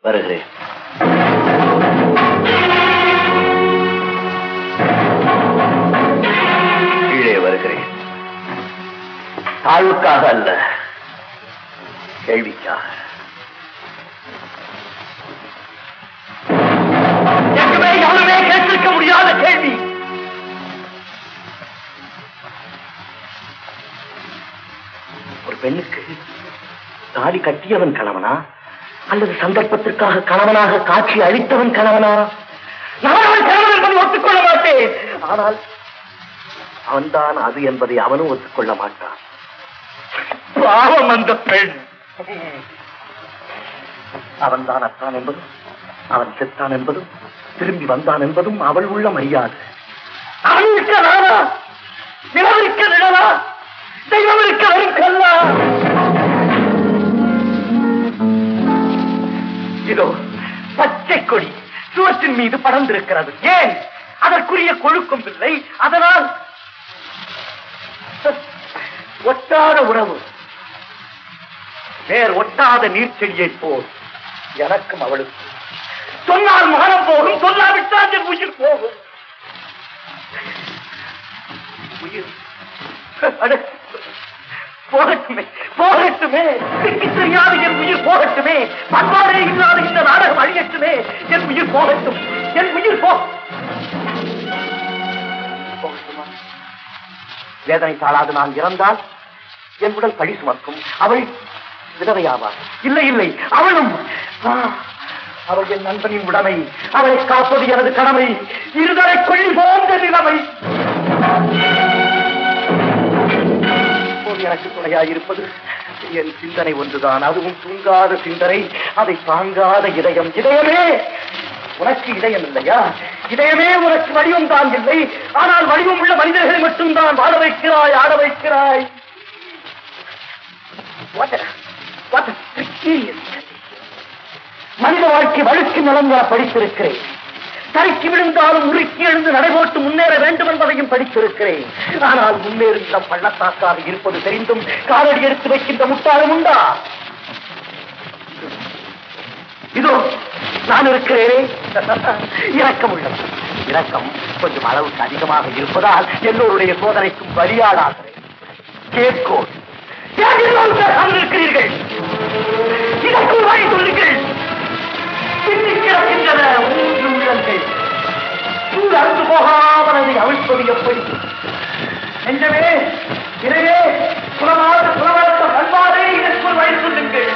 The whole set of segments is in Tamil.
வருகிறேன் கீழே வருகிறேன் தாழ்வுக்காக அல்ல கேள்விக்காக எங்குமே யாருமே கேட்டிருக்க முடியாத கேள்வி ஒரு பெண்ணுக்கு தாலி கட்டியவன் கணவனா அல்லது சந்தர்ப்பத்திற்காக கணவனாக காட்சி அளித்தவன் கணவனா நான் அவன் கணவன் என்பதை ஒத்துக்கொள்ள மாட்டேன் ஆனால் அவன்தான் அது என்பதை அவனும் ஒத்துக்கொள்ள மாட்டான் பாவம் அந்த பெண் அவன்தான் அத்தான் என்பதும் அவன் செத்தான் என்பதும் திரும்பி வந்தான் என்பதும் அவள் உள்ள மரியாதை அவன் இருக்க நானா நிலவிருக்க நிழலா தெய்வம் இருக்க வரும் கல்லா இதோ பச்சை கொடி சுவற்றின் மீது படர்ந்திருக்கிறது ஏன் அதற்குரிய கொழுக்கும் இல்லை அதனால் ஒட்டாத உணவு வேர் ஒட்டாத நீர்ச்செடியை போல் எனக்கும் அவளுக்கும் சொன்னால் மானம் போகும் சொல்லாவிட்டால் என் உயிர் போகும் உயிர் அட, போகட்டுமே போகட்டுமே திக்கி தெரியாத என் உயிர் போகட்டுமே பண்பாடே இல்லாத இந்த நாடகம் அழியட்டுமே என் உயிர் போகட்டும் என் உயிர் போ போகட்டுமா வேதனை தாழாது நான் இறந்தால் என் உடல் பழி சுமக்கும் அவள் விதவையாவாள் இல்லை இல்லை அவளும் ஆ, அவள் என் நண்பனின் உடைமை அவளை காப்பது எனது கடமை இருதலை கொள்ளி போன்ற நிலைமை இப்போது எனக்கு துணையாயிருப்பது என் சிந்தனை ஒன்றுதான் அதுவும் தூங்காத சிந்தனை அதை தாங்காத இதயம் இதயமே உனக்கு இதயம் இல்லையா இதயமே உனக்கு வடிவம் தான் இல்லை ஆனால் வடிவம் உள்ள மனிதர்களை மட்டும்தான் வாழ வைக்கிறாய் ஆட வைக்கிறாய் What a- what a precarious study. மனித வாழ்க்கை வழுக்கு நலன்கள படித்திருக்கிறேன் தரைக்கு விழுந்தாலும் உருக்கி எழுந்து நடைபோட்டு முன்னேற வேண்டும் என்பதையும் படித்திருக்கிறேன் ஆனால் முன்னேறுகிற பள்ளத்தாக்காக இருப்பது தெரிந்தும் காலடி எடுத்து வைக்கின்ற முட்டாளும் உண்டா இதோ நான் இருக்கிறேனே இரக்கம் உள்ளது இரக்கம் கொஞ்சம் அளவுக்கு அதிகமாக இருப்பதால் எல்லோருடைய சோதனைக்கும் பலியாடாகிறேன் கேட்கோள் ஏன் எல்லோரும் பேசாமல் இருக்கிறீர்கள் இதற்கு ஒரு வழி சொல்லுங்கள் பின்னிக் கிடக்கின்றன மூன்று உள்ளங்கள் சூழ் அறுந்து போகாமல் அதை அவிழ்ப்பது எப்படி நெஞ்சமே இறைவே குலமாத குலவளர்த்த பண்பாடே இதற்கு ஒரு வழி சொல்லுங்கள்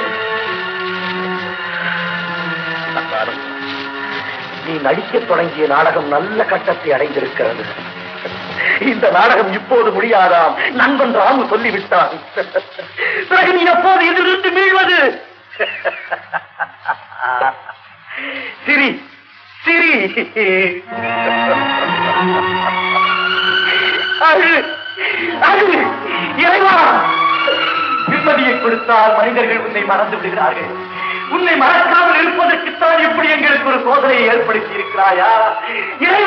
சங்காரம், நீ நடிக்கத் தொடங்கிய நாடகம் நல்ல கட்டத்தை அடைந்திருக்கிறது இந்த நாடகம் இப்போது முடியாதாம் நண்பன் ராமு சொல்லிவிட்டான் பிறகு நீ எப்போது இதிலிருந்து மீள்வது சிரி சிரி அழு அழு இறைவா நிம்மதியை கொடுத்தால் மனிதர்கள் உன்னை மறந்து விடுகிறார்கள் உன்னை மறக்காமல் இருப்பதற்குத்தான் இப்படி எங்களுக்கு ஒரு சோதனையை ஏற்படுத்தி இருக்கிறாயா இறைவா